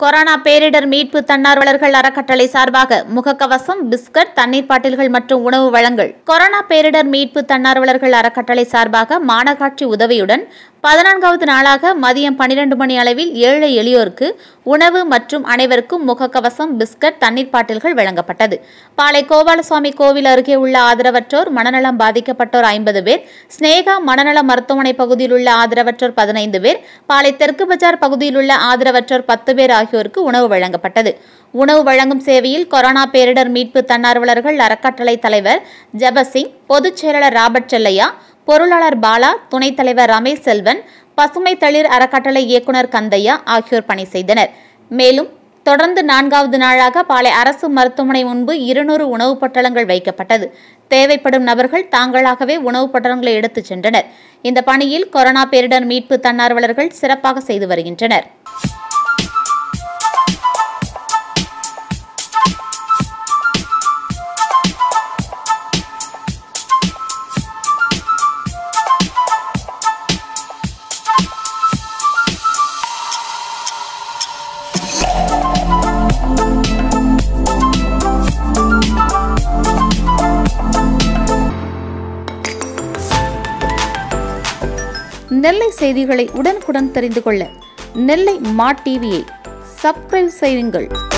corona பேரிடர் மீட்பு தன்னார்வலர்கள் அறக்கட்டளை சார்பாக முகக்கவசம் பிஸ்கட் தண்ணீர் பாட்டில்கள் மற்றும் உணவு வழங்கல் கொரோனா பேரிடர் மீட்பு தன்னார்வலர்கள் அறக்கட்டளை சார்பாக மாநகராட்சி உதவியுடன் பதினான்காவது நாளாக மதியம் பனிரெண்டு மணி அளவில் ஏழை எளியோருக்கு உணவு மற்றும் அனைவருக்கும் முகக்கவசம் பிஸ்கட் தண்ணீர் பாட்டில்கள் வழங்கப்பட்டது பாளை கோபாலசுவாமி கோவில் அருகே உள்ள ஆதரவற்றோர் மனநலம் பாதிக்கப்பட்டோர் ஐம்பது பேர் ஸ்னேகா மனநல மருத்துவமனை பகுதியில் உள்ள ஆதரவற்றோர் பதினைந்து பேர் பாளை தெற்கு பஜார் பகுதியில் உள்ள ஆதரவற்றோர் பத்து பேர் ஆகியோருக்கு உணவு வழங்கப்பட்டது உணவு வழங்கும் சேவையில் கொரோனா பேரிடர் மீட்பு தன்னார்வலர்கள் அறக்கட்டளை தலைவர் ஜபசிங் பொதுச் செயலாளர் ராபர்ட் செல்லையா பொருளாளர் பாலா துணைத் தலைவர் ரமேஷ் செல்வன் பசுமை தளிர் அறக்கட்டளை இயக்குனர் கந்தையா ஆகியோர் பணி செய்தனர் மேலும் தொடர்ந்து நான்காவது நாளாக பாளை அரசு மருத்துவமனை முன்பு இருநூறு உணவுப் பொட்டலங்கள் வைக்கப்பட்டது தேவைப்படும் நபர்கள் தாங்களாகவே உணவுப் பொட்டலங்களை எடுத்துச் சென்றனர் இந்த பணியில் கொரோனா பேரிடர் மீட்பு தன்னார்வலர்கள் சிறப்பாக செய்து வருகின்றனர் நெல்லை செய்திகளை உடனுக்குடன் தெரிந்து கொள்ள நெல்லை மா டிவியை சப்ஸ்கிரைப் செய்யுங்கள்